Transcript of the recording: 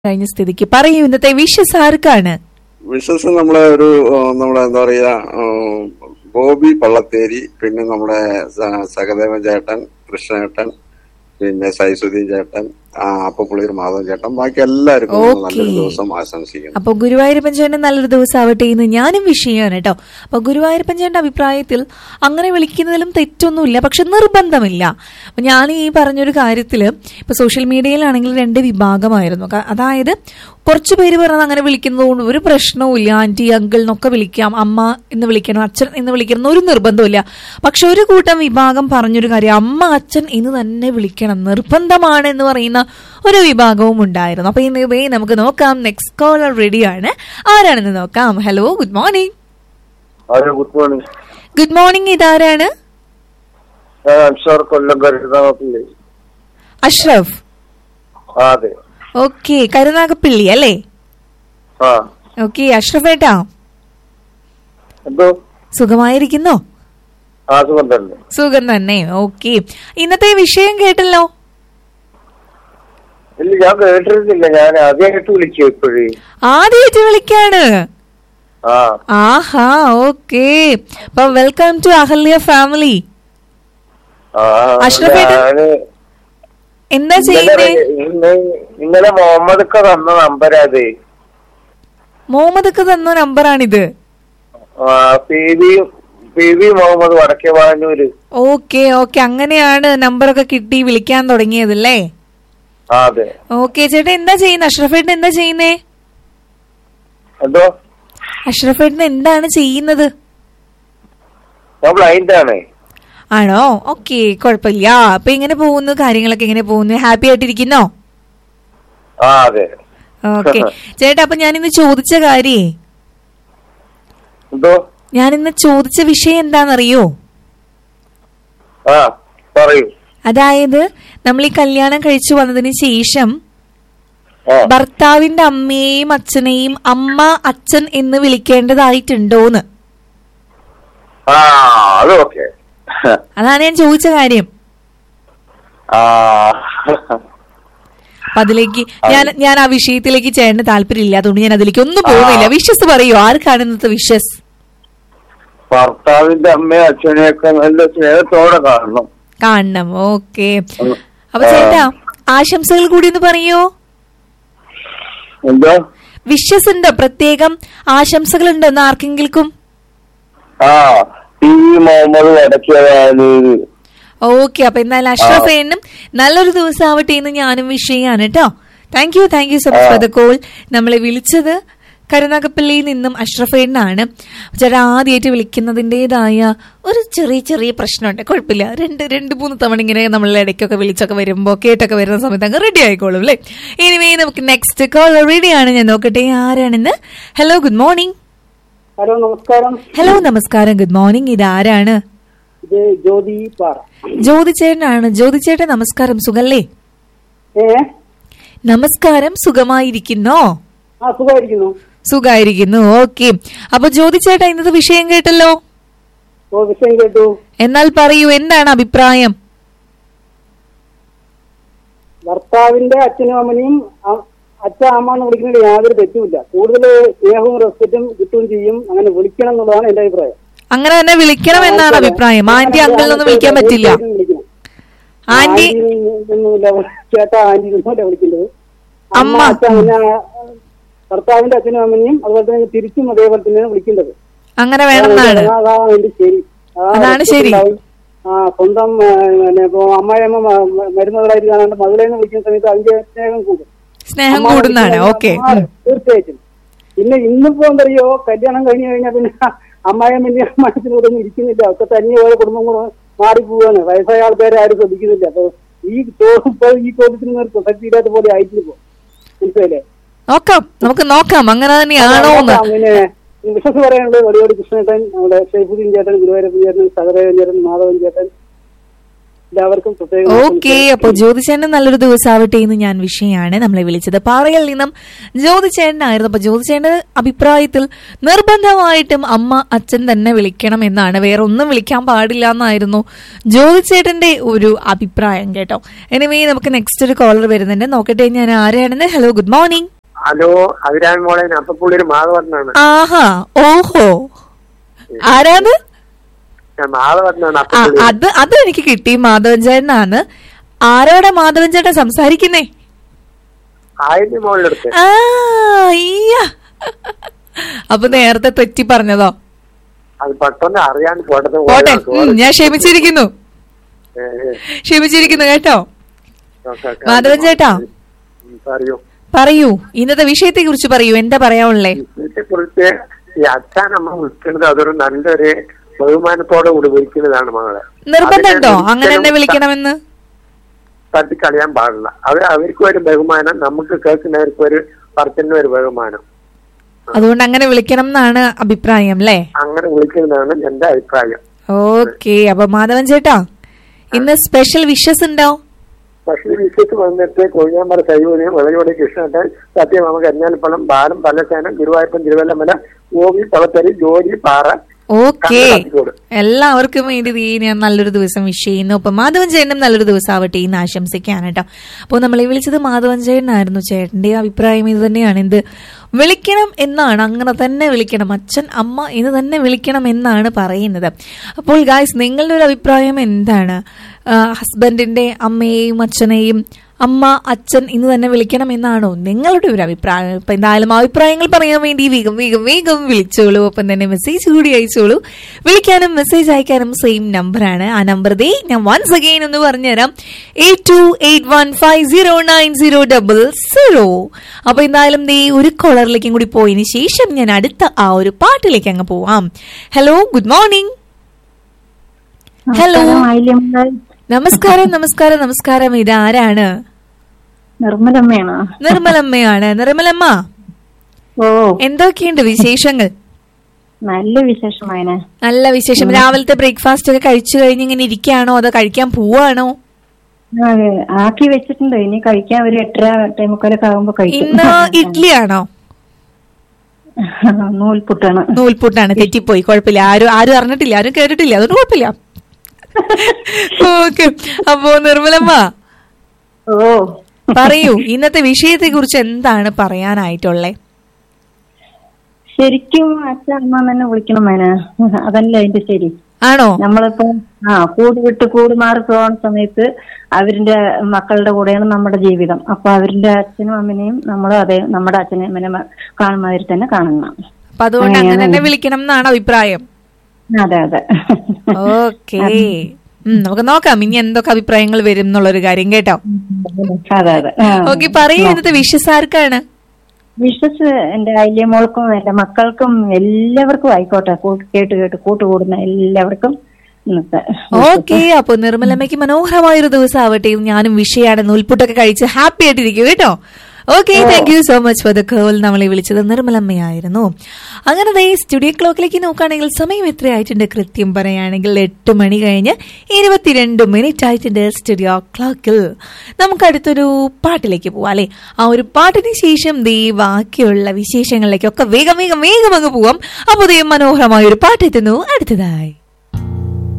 കഴിഞ്ഞ സ്ഥിതിക്ക് പറയൂ ഇന്നത്തെ വിഷസ് ആർക്കാണ് വിശ്വസ് നമ്മളെ ഒരു ആ, നമ്മുടെ എന്താ പറയാ ആ, ബോബി പള്ളത്തേരി പിന്നെ നമ്മുടെ സ- സഹദേവൻ ചേട്ടൻ കൃഷ്ണേട്ടൻ പിന്നെ സൈസുദ്ദീൻ ചേട്ടൻ ആ അപ്പപ്പുള്ളിയൂർ മാധവൻ ചേട്ടൻ ബാക്കി എല്ലാവർക്കും ഒരു ഓക്കേ. നല്ലൊരു ദിവസം ആശംസിക്കുന്നു അപ്പൊ ഗുരുവായൂരപ്പൻ ചേട്ടൻ നല്ലൊരു ദിവസം ആവട്ടെ എന്ന് ഞാനും വിഷ് ചെയ്യാണ് കേട്ടോ അപ്പൊ ഗുരുവായൂരപ്പൻ ചേട്ടന്റെ അഭിപ്രായത്തിൽ അങ്ങനെ വിളിക്കുന്നതിലും തെറ്റൊന്നുമില്ല പക്ഷെ നിർബന്ധമില്ല അപ്പൊ ഞാൻ ഈ പറഞ്ഞൊരു കാര്യത്തില് ഇപ്പൊ സോഷ്യൽ മീഡിയയിലാണെങ്കിൽ രണ്ട് വിഭാഗമായിരുന്നു ക- അതായത് കുറച്ചു പേര് പറഞ്ഞത് അങ്ങനെ വിളിക്കുന്നതുകൊണ്ട് ഒരു പ്രശ്നവും ഇല്ല ആന്റി അങ്കിൾ എന്നൊക്കെ വിളിക്കാം അമ്മ എന്ന് വിളിക്കണം അച്ഛൻ എന്ന് വിളിക്കണം ഒരു നിർബന്ധമില്ല പക്ഷെ ഒരു കൂട്ടം വിഭാഗം പറഞ്ഞൊരു കാര്യം അമ്മ അച്ഛൻ എന്ന് തന്നെ വിളിക്കണം നിർബന്ധമാണ് എന്ന് പറയുന്ന ഒരു വിഭാഗവും ഉണ്ടായിരുന്നു അപ്പൊ ഇന്ന് ഇതേ നമുക്ക് നോക്കാം നെക്സ്റ്റ് കോളർ റെഡിയാണ് ആരാണെന്ന് നോക്കാം hello good morning hello good morning good morning ഇതാരാണ് ഞാൻ അൻസാർ കൊല്ലം കരുതാമത്തില്ലേ അഷ്റഫ് ആ അതെ ഓക്കെ കരുനാഗപ്പള്ളി അല്ലേ ആ ഓക്കെ അഷ്റഫ് ഏട്ടാ എന്തോ സുഖമായിരിക്കുന്നോ ആ സുഖം തന്നെ സുഖം തന്നെ ഓക്കെ ഇന്നത്തെ വിഷയം കേട്ടല്ലോ ഇല്ല ഞാൻ കേട്ടിരുന്നില്ല ഞാൻ ആദ്യമായിട്ട് വിളിച്ചു ഇപ്പോഴേ ആദ്യമായിട്ട് വിളിക്കാണ് ആ ആഹാ ഓക്കെ അപ്പൊ വെൽക്കം ടു അഹല്യ ഫാമിലി ആ അഷ്റഫ് ഏട്ടൻ? ഞാന് എന്താ ഇന്നലെ ചെയ്യുന്നേ ഇന്ന് ഇന്നലെ മുഹമ്മദ് ഒക്കെ തന്ന നമ്പർ അതെ മുഹമ്മദ് തന്ന നമ്പറാണിത് ആ P V P V Muhammad വടക്കേ വാനൂര് ഓക്കെ ഓക്കെ അങ്ങനെയാണ് നമ്പറൊക്കെ കിട്ടി വിളിക്കാൻ തുടങ്ങിയതല്ലേ ആ അതെ ഓക്കെ ചേട്ടാ എന്താ ചെയ്യുന്നത് അഷ്റഫേട്ടൻ എന്താ ചെയ്യുന്നേ എന്തോ അഷ്റഫേട്ടൻ എന്താണ് ചെയ്യുന്നത് ഞാൻ ബ്ലൈൻഡ് ആണ് ആണോ ഓക്കെ കുഴപ്പമില്ല അപ്പൊ എങ്ങനെ പോകുന്നു കാര്യങ്ങളൊക്കെ എങ്ങനെ പോകുന്നു ഹാപ്പി ആയിട്ടിരിക്കുന്നോ ആ അതെ ഓക്കെ ചേട്ടാ അപ്പൊ ഞാൻ ഇന്ന് ചോദിച്ച കാര്യേ എന്തോ ഞാൻ ഇന്ന് ചോദിച്ച വിഷയം എന്താണെന്നറിയോ ആ പറയൂ അതായത് നമ്മൾ ഈ കല്യാണം കഴിച്ചു വന്നതിന് ശേഷം ആ ഭർത്താവിന്റെ അമ്മയെയും അച്ഛനെയും അമ്മ അച്ഛൻ എന്ന് വിളിക്കേണ്ടതായിട്ടുണ്ടോന്ന് ആ അത് ഓക്കെ അതാണ് ഞാൻ ചോദിച്ച കാര്യം ആ അപ്പൊ അതിലേക്ക് ഞാൻ ഞാൻ ആ വിഷയത്തിലേക്ക് ചേട്ടന് താല്പര്യമില്ല അതുകൊണ്ട് ഞാൻ അതിലേക്ക് ഒന്നും പോകുന്നില്ല വിശ്വസ് പറയൂ ആർക്കാണ് ഇന്നത്തെ വിശ്വസ് ഭർത്താവിന്റെ അമ്മയും അച്ഛനെയൊക്കെ നല്ല സ്നേഹത്തോടെ കാണണം കാണണം ഓക്കെ ഉം. അപ്പൊ ചേട്ടാ ആശംസകൾ കൂടി ഒന്ന് പറയോ എന്തോ വിശ്വസ് ഉണ്ടോ പ്രത്യേകം ആശംസകൾ ഉണ്ടോ എന്ന് ആർക്കെങ്കിലും ആ ടി വി മുഹമ്മദ് വടക്കിയതാണ് ഓക്കെ അപ്പൊ എന്തായാലും അഷ്റഫേനും നല്ലൊരു ദിവസം ആവട്ടെ എന്ന് ഞാനും വിഷ് ചെയ്യാണ് കേട്ടോ thank you thank you so much for the call നമ്മളെ വിളിച്ചത് കരുനാഗപ്പള്ളിയിൽ നിന്നും അഷ്റഫേനാണ് ചേട്ടാ ആദ്യമായിട്ട് വിളിക്കുന്നതിൻ്റെതായ ഒരു ചെറിയ ചെറിയ പ്രശ്നമുണ്ട് കുഴപ്പമില്ല രണ്ട് രണ്ട് മൂന്ന് തവണ ഇങ്ങനെ നമ്മൾ ഇടയ്ക്കൊക്കെ വിളിച്ചൊക്കെ വരുമ്പോൾ കേട്ടൊക്കെ വരുന്ന സമയത്ത് അങ്ങ് റെഡി ആയിക്കോളും അല്ലേ ഇനിവേ നമുക്ക് നെക്സ്റ്റ് കോൾ റെഡിയാണ് ഞാൻ നോക്കട്ടെ ആരാണെന്ന് ഹലോ ഗുഡ് മോർണിംഗ് ഹലോ നമസ്കാരം ഹലോ നമസ്കാരം ഗുഡ് മോർണിംഗ് ഇത് ആരാണ് ഇത് ജ്യോതി പാറ ജ്യോതി ചേട്ടനാണ് ജ്യോതി ചേട്ടൻ നമസ്കാരം സുഖല്ലേ ഏ നമസ്കാരം സുഖമായിരിക്കുന്നോ ആ സുഖമായിരിക്കുന്നു സുഖായിരിക്കുന്നു ഓക്കെ അപ്പൊ ജ്യോതി ചേട്ടാ ഇന്നത്തെ വിഷയം കേട്ടല്ലോ ഓ വിഷയം കേട്ടു എന്നാൽ പറയൂ എന്താണ് അഭിപ്രായം ഭർത്താവിന്റെ അച്ഛനും അമ്മനെയും അ- അച്ഛ അമ്മ എന്ന് വിളിക്കുന്നതിൽ യാതൊരു തെറ്റുമില്ല കൂടുതൽ സ്നേഹവും റെസ്പെക്റ്റും കിട്ടുകയും ചെയ്യും അങ്ങനെ വിളിക്കണം എന്നുള്ളതാണ് എന്റെ അഭിപ്രായം അങ്ങനെ തന്നെ വിളിക്കണം എന്നാണ് അഭിപ്രായം ആന്റി അങ്കിൾ എന്നൊന്നും വിളിക്കാൻ പറ്റില്ല വിളിക്കണം. ആന്റി ആന്റി എന്നൊന്നുമില്ല ചേട്ടാ ആന്റി എന്നല്ല വിളിക്കേണ്ടത് അമ്മ. അമ്മ അച്ഛൻ പിന്നെ ഭർത്താവിന്റെ അച്ഛനും അമ്മനെയും അതുപോലെ തന്നെ തിരിച്ചും അതേപോലെ തന്നെയാണ് വിളിക്കേണ്ടത് അങ്ങനെ വേണമെന്നാണ് അതാണ് വേണ്ടി ശരി ആ, അതാണ് ശരി. ഉണ്ടാവും. ആ സ്വന്തം ആ, പിന്നെ ഇപ്പൊ അമ്മായിയമ്മ മ- മ- മരുമകളായിട്ട് കാണാണ്ട് മകളെന്ന് വിളിക്കുന്ന സമയത്ത് അതിന്റെ സ്നേഹം കൂടും സ്നേഹം അമ്മ കൂടുന്നാണ് വിളിക്കുന്ന ഓക്കെ മാറും, തീർച്ചയായിട്ടും പിന്നെ ഇന്നിപ്പോ എന്തറിയോ കല്യാണം കഴിഞ്ഞു കഴിഞ്ഞാൽ പിന്നെ അമ്മായിയമ്മന്റെ മനസ്സിലൂടെ ഒന്നും ഇരിക്കുന്നില്ല ഒക്കെ തനിയെ ഓരോ കുടുംബം കൂടെ മാറിപ്പോവാണ് വയസ്സായ ആൾക്കാരെ ആരും ശ്രദ്ധിക്കുന്നില്ല അപ്പൊ ഈ ചോ- ഇപ്പൊ ഈ ചോദ്യത്തിന് ഒരു പ്രസക്തി ഇല്ലാത്ത പോലെ ആയിട്ടില്ല ഇപ്പൊ മനസ്സിലായില്ലേ നോക്കാം നമുക്ക് നോക്കാം അങ്ങനെ തന്നെയാണോ എന്ന് നോക്കാം. പിന്നെ വിശ്വസ് പറയാനുള്ളത് വടിയോടി കൃഷ്ണേട്ടൻ നമ്മുടെ ഷെയ്ഫുദ്ദീൻ ചേട്ടൻ ഗുരുവായൂരപ്പൻ ചേട്ടൻ സഹദേവൻ ചേട്ടൻ മാധവൻ ചേട്ടൻ എല്ലാവർക്കും പ്രത്യേകം ഓക്കെ അപ്പൊ ജ്യോതിചേട്ടന് നല്ലൊരു ദിവസമാവട്ടെ എന്ന് ഞാൻ വിഷയമാണ് നമ്മളെ വിളിച്ചത് പാറയിൽ നിന്നും ജ്യോതിചേട്ടനായിരുന്നു അപ്പൊ ജ്യോതിചേട്ടന്റെ അഭിപ്രായത്തിൽ നിർബന്ധമായിട്ടും അമ്മ അച്ഛൻ തന്നെ വിളിക്കണം എന്നാണ് വേറെ ഒന്നും വിളിക്കാൻ പാടില്ല എന്നായിരുന്നു ജ്യോതിചേട്ടന്റെ ഒരു അഭിപ്രായം കേട്ടോ എനിവേ നമുക്ക് നെക്സ്റ്റ് ഒരു കോളർ വരുന്നുണ്ട് നോക്കട്ടെ ഞാൻ ആരെയാണെന്ന് ഹലോ ഗുഡ് മോർണിംഗ് ഹലോ അതിരാൻ മോളെ അപ്പപ്പുള്ളി ഒരു മാധവട്ടനാണ് ആഹാ ഓഹോ ആരാത് ഞാൻ മാധവട്ടനാണ് ആ അപ്പപ്പുള്ളി അത് അത് എനിക്ക് കിട്ടി മാധവൻ ചേട്ടനാണ് ആരോടെ മാധവൻ ചേട്ടൻ സംസാരിക്കുന്നേ ആയിരം മോളുടെ അടുത്ത് ആ ഈയ്യ. അപ്പൊ നേരത്തെ തെറ്റി പറഞ്ഞതോ അത് പെട്ടെന്ന് അറിയാൻ പോട്ടത് പോട്ടെ ഉം, ഞാൻ ക്ഷമിച്ചിരിക്കുന്നു ക്ഷമിച്ചിരിക്കുന്നു കേട്ടോ മാധവൻ ചേട്ടാ. പറയൂ പറയൂ ഇന്നത്തെ വിഷയത്തെ കുറിച്ച് പറയൂ എന്താ പറയാനുള്ളേ ഇതിനെ കുറിച്ച് ഈ അച്ഛനമ്മ വിളിക്കുന്നത് അതൊരു നല്ലൊരു ബഹുമാനത്തോടെ കൂടി വിളിക്കുന്നതാണ് മകളെ നിർബന്ധമുണ്ടോ അതിനെ അങ്ങനെ എന്നെ ഒരിക്കലും വിളിക്കണമെന്ന് തട്ടിക്കളയാൻ പാടില്ല അത് അവർക്കും ഒരു ബഹുമാനം നമുക്ക് കേൾക്കുന്നവർക്കും ഒരു പറച്ചിന് ഒരു ബഹുമാനം അതുകൊണ്ട് അങ്ങനെ വിളിക്കണം എന്നാണ് അഭിപ്രായം അല്ലേ അങ്ങനെ വിളിക്കുന്നതാണ് എന്റെ അഭിപ്രായം ഓക്കെ അപ്പൊ മാധവൻ ചേട്ടാ ഇന്ന് സ്പെഷ്യൽ വിഷസ് ഉണ്ടോ പക്ഷേ വിശ്വസ് വന്നിട്ട് കൊഴിയാമ്പറ കൈവൂരി വിളയോടെ കൃഷ്ണട്ടൻ സത്യമാമ കഞ്ഞാലിപ്പഴം ബാലം പല്ലശാനം ഗുരുവായൂരപ്പൻ തിരുവല്ലമല ഓവി പളത്തരി ജോലി പാറ ഓക്കെ കണ്ണൂർ. എല്ലാവർക്കും വേണ്ടി ദേ ഞാൻ നല്ലൊരു ദിവസം വിഷ് ചെയ്യുന്നു അപ്പൊ മാധവൻ ചേട്ടനും നല്ലൊരു ദിവസം ആവട്ടെ എന്ന് ആശംസിക്കാണ് കേട്ടോ അപ്പോൾ നമ്മളെ വിളിച്ചത് മാധവൻ ചേട്ടനായിരുന്നു ചേട്ടന്റെ അഭിപ്രായം ഇത് തന്നെയാണ് എന്ത് വിളിക്കണം എന്നാണ് അങ്ങനെ തന്നെ വിളിക്കണം അച്ഛൻ അമ്മ എന്ന് തന്നെ വിളിക്കണം എന്നാണ് പറയുന്നത് അപ്പോൾ ഗായ്സ് നിങ്ങളുടെ ഒരു അഭിപ്രായം എന്താണ് ആ, ഹസ്ബൻഡിന്റെ അമ്മയെയും അച്ഛനെയും അമ്മ അച്ഛൻ ഇന്ന് തന്നെ വിളിക്കണം എന്നാണോ നിങ്ങളുടെ ഒരു അഭിപ്രായം ഇപ്പൊ എന്തായാലും അഭിപ്രായങ്ങൾ പറയാൻ വേണ്ടി വേഗം വേഗം വേഗം വിളിച്ചോളൂ ഒപ്പം തന്നെ മെസ്സേജ് കൂടി അയച്ചോളൂ വിളിക്കാനും മെസ്സേജ് അയക്കാനും സെയിം നമ്പറാണ് ആ നമ്പർ ദേ ഞാൻ വൺസ് അഗെയിൻ ഒന്ന് പറഞ്ഞുതരാം eight two eight one five zero nine zero double zero അപ്പൊ എന്തായാലും ദേ ഒരു കോളറിലേക്കും കൂടി പോയതിന് ശേഷം ഞാൻ അടുത്ത ആ ഒരു പാട്ടിലേക്ക് അങ്ങ് പോവാം ഹലോ ഗുഡ് മോർണിംഗ് ഹലോ നമസ്കാരം നമസ്കാരം നമസ്കാരം ഇതാരാണ് നിർമ്മലമ്മയാണോ നിർമ്മലമ്മയാണ് നിർമ്മലമ്മ ഓ എന്തൊക്കെയുണ്ട് വിശേഷങ്ങൾ നല്ല വിശേഷമായനെ നല്ല വിശേഷം രാവിലത്തെ ബ്രേക്ക്ഫാസ്റ്റ് ഒക്കെ കഴിച്ചു കഴിഞ്ഞ് ഇങ്ങനെ ഇരിക്കുകയാണോ അതോ കഴിക്കാൻ പോവാണോ അതെ, ആക്കി വെച്ചിട്ടുണ്ട് ഇനി കഴിക്കാൻ ഒരു എട്ടര ടൈമുക്കാലൊക്കെ ആകുമ്പോ കഴിക്കും ഇന്ന് ഇഡ്ഡലിയാണോ നൂൽപുട്ടാണ് നൂൽപുട്ടാണ് തെറ്റിപ്പോയി കുഴപ്പമില്ല ആരും ആരും അറിഞ്ഞിട്ടില്ല ആരും കേട്ടിട്ടില്ല അതുകൊണ്ട് കുഴപ്പമില്ല ഓക്കെ അപ്പോ നിർമ്മലമ്മ ഓ പറയൂ ഇന്നത്തെ വിഷയത്തെ കുറിച്ച് എന്താണ് പറയാനായിട്ടുള്ളേ ശരിക്കും അച്ഛൻ അമ്മ തന്നെ വിളിക്കണം മേന അതല്ല അതിന്റെ ശരി ആണോ നമ്മളിപ്പോ ആ കൂട് വിട്ട് കൂട് മാറി പോകുന്ന സമയത്ത് അവരുടെ മക്കളുടെ കൂടെയാണ് നമ്മുടെ ജീവിതം അപ്പൊ അവരുടെ അച്ഛനും അമ്മനെയും നമ്മൾ അതേ നമ്മുടെ അച്ഛനും അമ്മനെ കാണുമാതിരി തന്നെ കാണണം അപ്പൊ അതുകൊണ്ട് അങ്ങനെ തന്നെ വിളിക്കണം എന്നാണ് അഭിപ്രായം അതെ അതെ ഓക്കേ ഉം, നമുക്ക് നോക്കാം ഇനി എന്തൊക്കെ അഭിപ്രായങ്ങൾ വരും എന്നുള്ളൊരു കാര്യം കേട്ടോ അതെ അതെ ആ. ഓക്കെ പറയൂ ഇന്നത്തെ വിഷസ് ആർക്കാണ് വിശ്വസ് എന്റെ അയ്യ മോൾക്കും എന്റെ മക്കൾക്കും എല്ലാവർക്കും ആയിക്കോട്ടെ കൂട്ട് കേട്ട് കേട്ട് കൂട്ടുകൂടുന്ന എല്ലാവർക്കും ഇന്നത്തെ ഓക്കെ അപ്പൊ നിർമ്മലമ്മയ്ക്ക് മനോഹരമായ ഒരു ദിവസം ആവട്ടെ ഞാനും വിഷയാണ് നൂൽപുട്ടൊക്കെ കഴിച്ച് ഹാപ്പി ആയിട്ടിരിക്കും കേട്ടോ okay thank you so much for the call നമ്മളെ വിളിച്ചത് നിർമ്മലമ്മയായിരുന്നു അങ്ങനെ ദേ സ്റ്റുഡിയോ ക്ലോക്കിലേക്ക് നോക്കുകയാണെങ്കിൽ സമയം എത്രയായിട്ടുണ്ട് കൃത്യം പറയുകയാണെങ്കിൽ എട്ട് മണി കഴിഞ്ഞ് ഇരുപത്തിരണ്ട് മിനിറ്റ് ആയിട്ടുണ്ട് സ്റ്റുഡിയോ ക്ലോക്കിൽ നമുക്ക് അടുത്തൊരു പാട്ടിലേക്ക് പോവാം അല്ലെ ആ ഒരു പാട്ടിന് ശേഷം ദേ ബാക്കിയുള്ള വിശേഷങ്ങളിലേക്കൊക്കെ വേഗം വേഗം വേഗം അങ്ങ് പോവാം അപ്പോൾ ദേ മനോഹരമായ ഒരു പാട്ട് എത്തുന്നു അടുത്തതായി